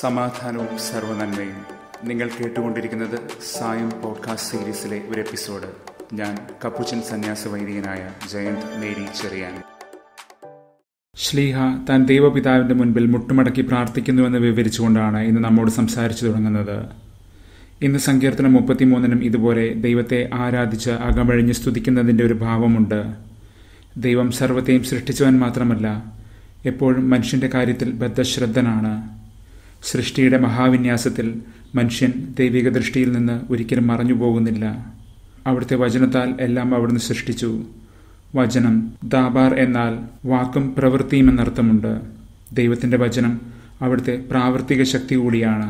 സമാധാനവും സർവനന്മയും നിങ്ങൾ കേട്ടുകൊണ്ടിരിക്കുന്നത് സായം പോഡ്കാസ്റ്റ് സീരീസിലെ ഒരു എപ്പിസോഡ് ഞാൻ കപ്പുച്ചൻ സന്യാസ വൈദികനായ ജയന്ത് മേരി ചെറിയാൻ ശ്ലീഹ താൻ ദൈവപിതാവിന്റെ മുൻപിൽ മുട്ടുമടക്കി പ്രാർത്ഥിക്കുന്നുവെന്ന് വിവരിച്ചുകൊണ്ടാണ് ഇന്ന് നമ്മോട് സംസാരിച്ചു തുടങ്ങുന്നത് ഇന്ന് സങ്കീർത്തനം മുപ്പത്തിമൂന്നിനും ഇതുപോലെ ദൈവത്തെ ആരാധിച്ച് അകമഴിഞ്ഞ് സ്തുതിക്കുന്നതിൻ്റെ ഒരു ഭാവമുണ്ട് ദൈവം സർവത്തെയും സൃഷ്ടിച്ചവൻ മാത്രമല്ല എപ്പോഴും മനുഷ്യന്റെ കാര്യത്തിൽ ബദ്ധശ്രദ്ധനാണ് സൃഷ്ടിയുടെ മഹാവിന്യാസത്തിൽ മനുഷ്യൻ ദൈവിക ദൃഷ്ടിയിൽ നിന്ന് ഒരിക്കലും മറഞ്ഞു പോകുന്നില്ല അവിടുത്തെ വചനത്താൽ എല്ലാം അവിടുന്ന് സൃഷ്ടിച്ചു വചനം ദാബാർ എന്നാൽ വാക്കും പ്രവൃത്തിയും എന്നർത്ഥമുണ്ട് ദൈവത്തിന്റെ വചനം അവിടുത്തെ പ്രാവർത്തിക ശക്തി കൂടിയാണ്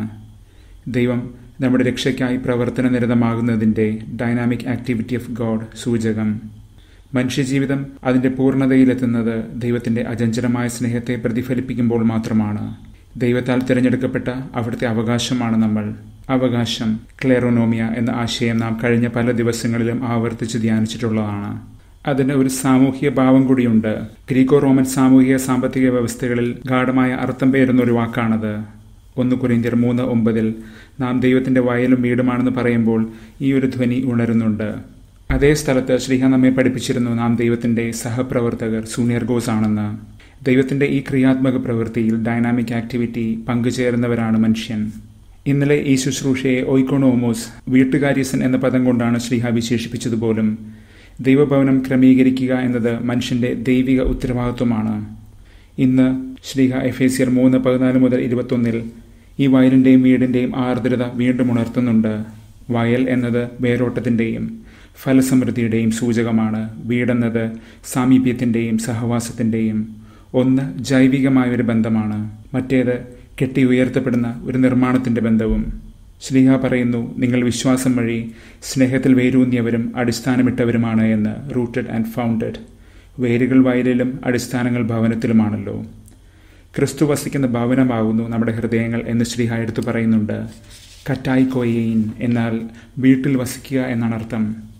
ദൈവം നമ്മുടെ രക്ഷയ്ക്കായി പ്രവർത്തന നിരതമാകുന്നതിൻ്റെ ഡൈനാമിക് ആക്ടിവിറ്റി ഓഫ് ഗോഡ് സൂചകം മനുഷ്യജീവിതം അതിന്റെ പൂർണ്ണതയിലെത്തുന്നത് ദൈവത്തിന്റെ അചഞ്ചലമായ സ്നേഹത്തെ പ്രതിഫലിപ്പിക്കുമ്പോൾ മാത്രമാണ് ദൈവത്താൽ തിരഞ്ഞെടുക്കപ്പെട്ട അവിടുത്തെ അവകാശമാണ് നമ്മൾ അവകാശം ക്ലെറോനോമിയ എന്ന ആശയം നാം കഴിഞ്ഞ പല ദിവസങ്ങളിലും ആവർത്തിച്ച് ധ്യാനിച്ചിട്ടുള്ളതാണ് അതിന് ഒരു സാമൂഹിക ഭാവം കൂടിയുണ്ട് ഗ്രീക്കോ റോമൻ സാമൂഹിക സാമ്പത്തിക വ്യവസ്ഥകളിൽ ഗാഠമായ അർത്ഥം പേരുന്ന ഒരു വാക്കാണത് ഒന്ന് കുറിന്തിയർ മൂന്ന് ഒമ്പതിൽ നാം ദൈവത്തിന്റെ വയലും വീടുമാണെന്ന് പറയുമ്പോൾ ഈ ഒരു ധ്വനി ഉണരുന്നുണ്ട് അതേ സ്ഥലത്ത് ശ്രീഹ നമ്മെ പഠിപ്പിച്ചിരുന്നു നാം ദൈവത്തിന്റെ സഹപ്രവർത്തകർ സൂനിയർഗോസ് ആണെന്ന് ദൈവത്തിന്റെ ഈ ക്രിയാത്മക പ്രവൃത്തിയിൽ ഡൈനാമിക് ആക്ടിവിറ്റി പങ്കുചേരുന്നവരാണ് മനുഷ്യൻ ഇന്നലെ ഈ ശുശ്രൂഷയെ ഒയ്ക്കോണോമോസ് വീട്ടുകാര്യസൻ എന്ന പദം കൊണ്ടാണ് ശ്രീഹ വിശേഷിപ്പിച്ചതുപോലും ദൈവഭവനം ക്രമീകരിക്കുക എന്നത് മനുഷ്യന്റെ ദൈവിക ഉത്തരവാദിത്വമാണ് ഇന്ന് ശ്രീഹ എഫേസിയർ മൂന്ന് പതിനാല് മുതൽ ഇരുപത്തൊന്നിൽ ഈ വയലിന്റെയും വീടിന്റെയും ആർദ്രത വീണ്ടും ഉണർത്തുന്നുണ്ട് വയൽ എന്നത് വേരോട്ടത്തിന്റെയും ഫലസമൃദ്ധിയുടെയും സൂചകമാണ് വീടെന്നത് സാമീപ്യത്തിന്റെയും സഹവാസത്തിന്റെയും ഒന്ന് ജൈവികമായ ഒരു ബന്ധമാണ് മറ്റേത് കെട്ടി ഉയർത്തപ്പെടുന്ന ഒരു നിർമ്മാണത്തിന്റെ ബന്ധവും ശ്രീഹ പറയുന്നു നിങ്ങൾ വിശ്വാസം വഴി സ്നേഹത്തിൽ വേരൂന്നിയവരും അടിസ്ഥാനമിട്ടവരുമാണ് എന്ന് റൂട്ടഡ് ആൻഡ് ഫൗണ്ടഡ് വേരുകൾ വയലിലും അടിസ്ഥാനങ്ങൾ ഭവനത്തിലുമാണല്ലോ ക്രിസ്തു വസിക്കുന്ന ഭവനമാകുന്നു നമ്മുടെ ഹൃദയങ്ങൾ എന്ന് ശ്രീഹ എടുത്തു പറയുന്നുണ്ട് കറ്റായിക്കോയേൻ എന്നാൽ വീട്ടിൽ വസിക്കുക എന്നാണ് അർത്ഥം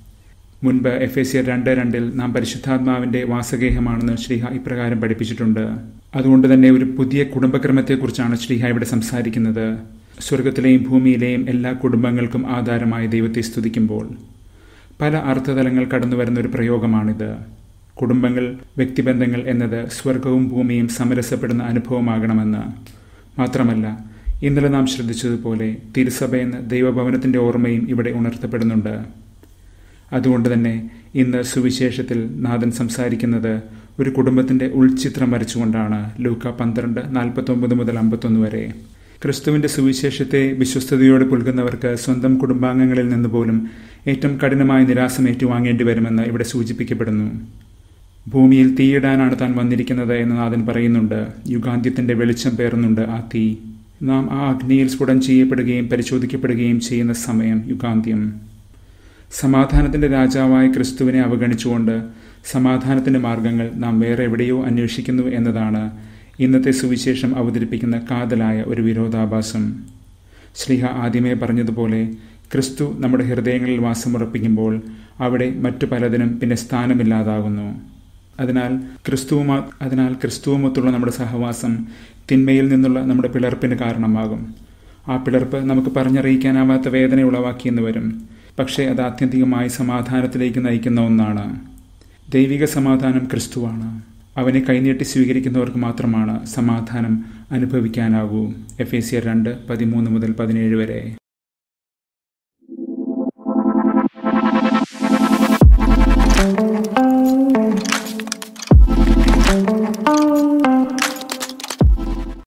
മുൻപ് എഫ് എസ് രണ്ട് രണ്ടിൽ നാം പരിശുദ്ധാത്മാവിന്റെ വാസഗേഹമാണെന്ന് ശ്രീഹ ഇപ്രകാരം പഠിപ്പിച്ചിട്ടുണ്ട് അതുകൊണ്ട് തന്നെ ഒരു പുതിയ കുടുംബക്രമത്തെക്കുറിച്ചാണ് ശ്രീഹ ഇവിടെ സംസാരിക്കുന്നത് സ്വർഗത്തിലെയും ഭൂമിയിലെയും എല്ലാ കുടുംബങ്ങൾക്കും ആധാരമായ ദൈവത്തെ സ്തുതിക്കുമ്പോൾ പല അർത്ഥതലങ്ങൾ കടന്നു വരുന്ന ഒരു പ്രയോഗമാണിത് കുടുംബങ്ങൾ വ്യക്തിബന്ധങ്ങൾ എന്നത് സ്വർഗവും ഭൂമിയും സമരസപ്പെടുന്ന അനുഭവമാകണമെന്ന് മാത്രമല്ല ഇന്നലെ നാം ശ്രദ്ധിച്ചതുപോലെ തിരുസഭയെന്ന് ദൈവഭവനത്തിന്റെ ഓർമ്മയും ഇവിടെ ഉണർത്തപ്പെടുന്നുണ്ട് അതുകൊണ്ട് തന്നെ ഇന്ന് സുവിശേഷത്തിൽ നാഥൻ സംസാരിക്കുന്നത് ഒരു കുടുംബത്തിന്റെ ഉൾചിത്രം വരച്ചുകൊണ്ടാണ് ലൂക്ക പന്ത്രണ്ട് നാൽപ്പത്തൊമ്പത് മുതൽ അമ്പത്തൊന്ന് വരെ ക്രിസ്തുവിന്റെ സുവിശേഷത്തെ വിശ്വസ്തയോടെ പുൽകുന്നവർക്ക് സ്വന്തം കുടുംബാംഗങ്ങളിൽ നിന്ന് പോലും ഏറ്റവും കഠിനമായ നിരാശം ഏറ്റുവാങ്ങേണ്ടി വരുമെന്ന് ഇവിടെ സൂചിപ്പിക്കപ്പെടുന്നു ഭൂമിയിൽ തീയിടാനാണ് താൻ വന്നിരിക്കുന്നത് എന്ന് നാഥൻ പറയുന്നുണ്ട് യുഗാന്ത്യത്തിന്റെ വെളിച്ചം പേറുന്നുണ്ട് ആ തീ നാം ആ അഗ്നിയിൽ സ്ഫുടം ചെയ്യപ്പെടുകയും പരിശോധിക്കപ്പെടുകയും ചെയ്യുന്ന സമയം യുഗാന്ത്യം സമാധാനത്തിന്റെ രാജാവായ ക്രിസ്തുവിനെ അവഗണിച്ചുകൊണ്ട് സമാധാനത്തിന്റെ മാർഗങ്ങൾ നാം വേറെ എവിടെയോ അന്വേഷിക്കുന്നു എന്നതാണ് ഇന്നത്തെ സുവിശേഷം അവതരിപ്പിക്കുന്ന കാതലായ ഒരു വിരോധാഭാസം ശ്രീഹ ആദ്യമേ പറഞ്ഞതുപോലെ ക്രിസ്തു നമ്മുടെ ഹൃദയങ്ങളിൽ വാസമുറപ്പിക്കുമ്പോൾ അവിടെ മറ്റു പലതിനും പിന്നെ സ്ഥാനമില്ലാതാകുന്നു അതിനാൽ ക്രിസ്തുവുമാ അതിനാൽ ക്രിസ്തുവുമൊത്തുള്ള നമ്മുടെ സഹവാസം തിന്മയിൽ നിന്നുള്ള നമ്മുടെ പിളർപ്പിന് കാരണമാകും ആ പിളർപ്പ് നമുക്ക് പറഞ്ഞറിയിക്കാനാവാത്ത വേദന ഉളവാക്കിയെന്ന് വരും പക്ഷേ അത് ആത്യന്തികമായി സമാധാനത്തിലേക്ക് നയിക്കുന്ന ഒന്നാണ് ദൈവിക സമാധാനം ക്രിസ്തുവാണ് അവനെ കൈനീട്ടി സ്വീകരിക്കുന്നവർക്ക് മാത്രമാണ് സമാധാനം അനുഭവിക്കാനാകൂ എഫ് എ സി രണ്ട് പതിമൂന്ന് മുതൽ പതിനേഴ് വരെ